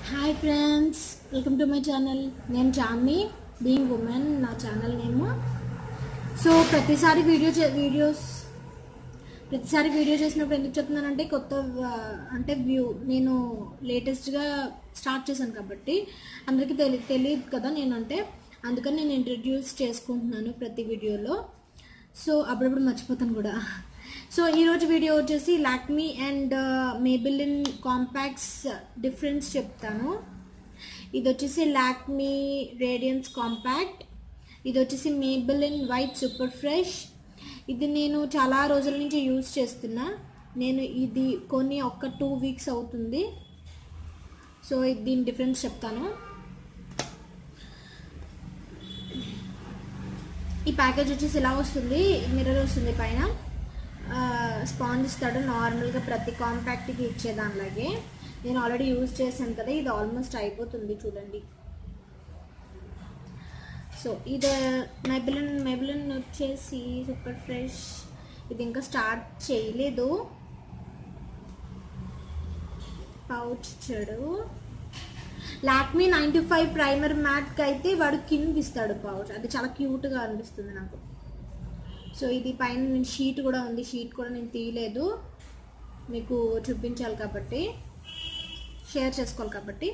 hi friends welcome to my channel నేను చామ్ని being women నా ఛానల్ నేమ్ సో ప్రతిసారి వీడియో చే వీడియోస్ ప్రతిసారి వీడియో చేసినప్పుడు ఎందుకు చెప్తున్నానంటే కొత్త ఆ, అంటే వ్యూ నేను లేటెస్ట్గా స్టార్ట్ చేశాను కాబట్టి అందరికీ తెలి తెలియదు కదా నేనంటే అందుకని నేను ఇంట్రడ్యూస్ చేసుకుంటున్నాను ప్రతి వీడియోలో సో అప్పుడప్పుడు మర్చిపోతాను కూడా సో ఈరోజు వీడియో వచ్చేసి Lakme and Maybelline compacts difference చెప్తాను ఇది వచ్చేసి లాక్మీ రేడియన్స్ కాంపాక్ట్ ఇది వచ్చేసి మేబిలిన్ వైట్ సూపర్ ఫ్రెష్ ఇది నేను చాలా రోజుల నుంచి యూజ్ చేస్తున్నా నేను ఇది కొన్ని ఒక టూ వీక్స్ అవుతుంది సో ఇది దీని డిఫరెన్స్ చెప్తాను ఈ ప్యాకేజ్ వచ్చేసి ఇలా వస్తుంది మిర్రర్ వస్తుంది పైన స్పాంజ్ ఇస్తాడు నార్మల్గా ప్రతి కాంపాక్ట్కి ఇచ్చేదానిలాగే నేను ఆల్రెడీ యూజ్ చేశాను కదా ఇది ఆల్మోస్ట్ అయిపోతుంది చూడండి సో ఇది మెబిలిన్ మెబిలిన్ వచ్చేసి సూపర్ ఫ్రెష్ ఇది ఇంకా స్టార్ట్ చేయలేదు పౌచ్ ఇచ్చాడు లాక్మీ నైంటీ ఫైవ్ ప్రైమర్ మ్యాట్కి అయితే వాడు కింద ఇస్తాడు పౌచ్ అది చాలా క్యూట్గా అనిపిస్తుంది నాకు సో ఇది పైన నేను షీట్ కూడా ఉంది షీట్ కూడా నేను తీయలేదు మీకు చూపించాలి కాబట్టి షేర్ చేసుకోవాలి కాబట్టి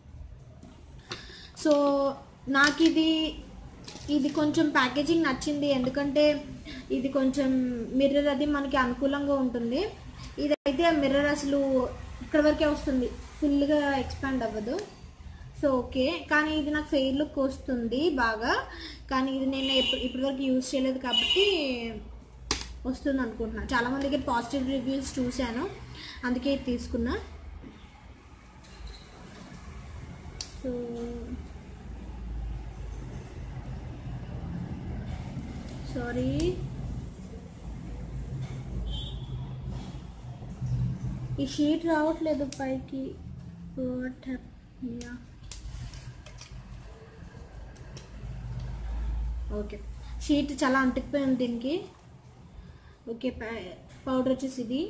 సో నాకు ఇది ఇది కొంచెం ప్యాకేజింగ్ నచ్చింది ఎందుకంటే ఇది కొంచెం మిర్రర్ అది మనకి అనుకూలంగా ఉంటుంది ఇదైతే మిర్రర్ అసలు ఇక్కడ వరకే వస్తుంది ఫుల్గా ఎక్స్పాండ్ అవ్వదు సో ఓకే కానీ ఇది నాకు ఫెయిర్ లుక్ వస్తుంది బాగా కానీ ఇది నేను ఎప్పుడు ఇప్పటి వరకు యూజ్ చేయలేదు కాబట్టి వస్తుంది అనుకుంటున్నా చాలా మంది దగ్గర పాజిటివ్ రివ్యూస్ చూశాను అందుకే ఇది తీసుకున్నా సో సారీ ఈ షీట్ రావట్లేదు పైకి వాట్ యా ఓకే షీట్ చాలా అంటుకుపోయింది దీనికి ఓకే పౌడర్ వచ్చేసి ఇది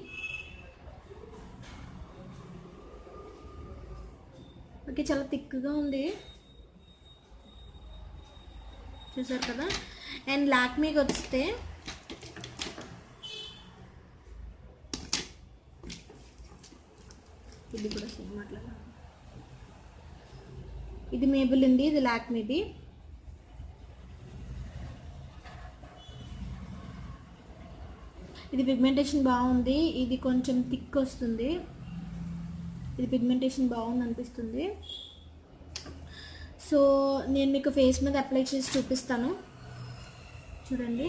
ఓకే చాలా థిక్గా ఉంది చూసారు కదా అండ్ లాక్మీకి వస్తే ఇది కూడా సేమ్ అట్లా ఇది మేబుల్ ఉంది ఇది లాక్మీది ఇది పిగ్మెంటేషన్ బాగుంది ఇది కొంచెం థిక్ వస్తుంది ఇది పిగ్మెంటేషన్ బాగుంది అనిపిస్తుంది సో నేను మీకు ఫేస్ మీద అప్లై చేసి చూపిస్తాను చూడండి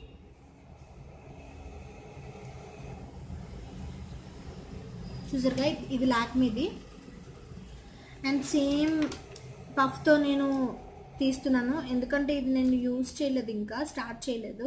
చూసారుగా ఇది లాక్మీది అండ్ సేమ్ పఫ్తో నేను తీస్తున్నాను ఎందుకంటే ఇది నేను యూజ్ చేయలేదు ఇంకా స్టార్ట్ చేయలేదు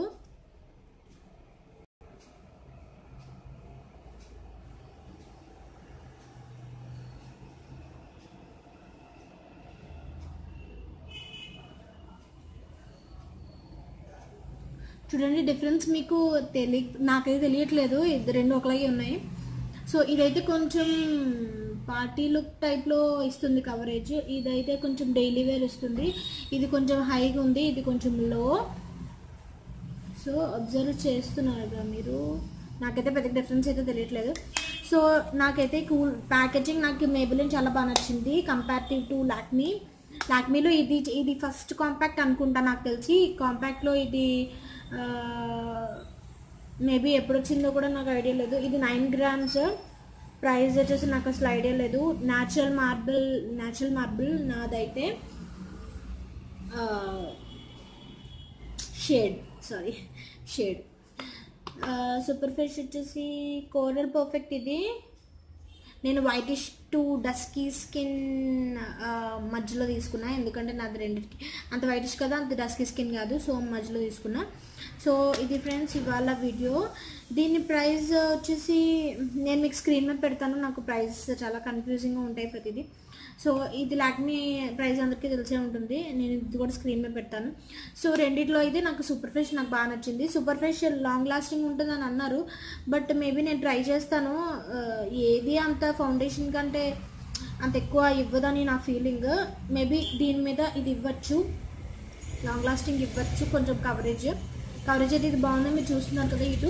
చూడండి డిఫరెన్స్ మీకు తెలియ నాకైతే తెలియట్లేదు ఇది రెండు ఒకలాగే ఉన్నాయి సో ఇదైతే కొంచెం పార్టీ లుక్ టైప్లో ఇస్తుంది కవరేజ్ ఇదైతే కొంచెం డైలీ వేర్ ఇస్తుంది ఇది కొంచెం హైగా ఉంది ఇది కొంచెం లో సో అబ్జర్వ్ చేస్తున్నారుగా మీరు నాకైతే పెద్ద డిఫరెన్స్ అయితే తెలియట్లేదు సో నాకైతే కూల్ ప్యాకేజింగ్ నాకు మేబులిన్ చాలా బాగా నచ్చింది కంపారిటివ్ టు లాక్మీ లాక్మీలో ఇది ఇది ఫస్ట్ కాంపాక్ట్ అనుకుంటా నాకు తెలిసి కాంపాక్ట్లో ఇది మేబీ ఎప్పుడు వచ్చిందో కూడా నాకు ఐడియా లేదు ఇది నైన్ గ్రామ్స్ ప్రైస్ వచ్చేసి నాకు అసలు ఐడియా లేదు న్యాచురల్ మార్బుల్ న్యాచురల్ మార్బుల్ నాదైతే shade sorry shade super fish వచ్చేసి కోరల్ పర్ఫెక్ట్ ఇది నేను వైటిష్ టు డస్కీ స్కిన్ మధ్యలో తీసుకున్నా ఎందుకంటే నాది రెండింటికి అంత వైటిష్ కదా అంత డస్కీ స్కిన్ కాదు సో మధ్యలో తీసుకున్నా సో ఇది ఫ్రెండ్స్ ఇవాళ వీడియో దీని ప్రైస్ వచ్చేసి నేను మీకు స్క్రీన్ మీద పెడతాను నాకు ప్రైస్ చాలా కన్ఫ్యూజింగ్గా ఉంటాయి ప్రతిదీ సో ఇది లాక్మీ ప్రైస్ అందరికీ తెలిసే ఉంటుంది నేను ఇది కూడా స్క్రీన్ మీద పెడతాను సో రెండిట్లో అయితే నాకు సూపర్ ఫ్రెష్ నాకు బాగా నచ్చింది సూపర్ ఫ్రెష్ లాంగ్ లాస్టింగ్ ఉంటుందని అన్నారు బట్ మేబీ నేను ట్రై చేస్తాను ఆ, ఏది అంత ఫౌండేషన్ కంటే అంత ఎక్కువ ఇవ్వదని నా ఫీలింగ్ మేబీ దీని మీద ఇది ఇవ్వచ్చు లాంగ్ లాస్టింగ్ ఇవ్వచ్చు కొంచెం కవరేజ్ కవరేజ్ అయితే ఇది బాగుంది మీరు చూస్తున్నారు కదా ఇటు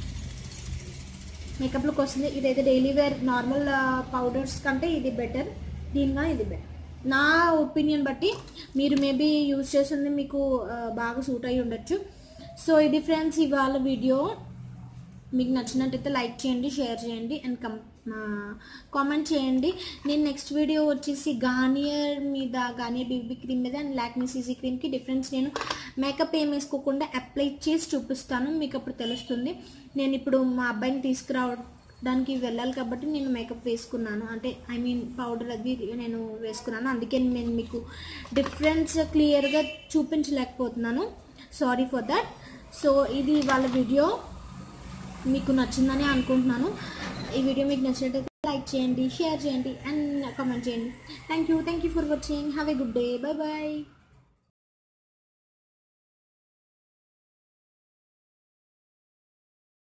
మేకప్ లుక్ వస్తుంది ఇదైతే డైలీ వేర్ నార్మల్ పౌడర్స్ కంటే ఇది బెటర్ దీనిగా ఇది బెటర్ నా ఒపీనియన్ బట్టి మీరు మేబీ యూజ్ చేస్తుంది మీకు ఆ, బాగా సూట్ అయి ఉండొచ్చు సో ఇది ఫ్రెండ్స్ ఇవాళ వీడియో మీకు నచ్చినట్టయితే లైక్ చేయండి షేర్ చేయండి అండ్ కం కామెంట్ చేయండి నేను నెక్స్ట్ వీడియో వచ్చేసి గార్నియర్ మీద గార్నియర్ బీబీ క్రీమ్ మీద అండ్ లాక్మీ సీసీ క్రీమ్కి డిఫరెన్స్ నేను మేకప్ ఏం వేసుకోకుండా అప్లై చేసి చూపిస్తాను మీకు అప్పుడు తెలుస్తుంది నేను ఇప్పుడు మా అబ్బాయిని తీసుకురావడానికి వెళ్ళాలి కాబట్టి నేను మేకప్ వేసుకున్నాను అంటే ఐ మీన్ పౌడర్ అది నేను వేసుకున్నాను అందుకే నేను మీకు డిఫరెన్స్ క్లియర్గా చూపించలేకపోతున్నాను సారీ ఫర్ దట్ సో ఇది వాళ్ళ వీడియో మీకు నచ్చిందని అనుకుంటున్నాను ఈ వీడియో మీకు నచ్చినట్టయితే లైక్ చేయండి షేర్ చేయండి అండ్ కామెంట్ చేయండి thank you thank you for watching have a good day bye bye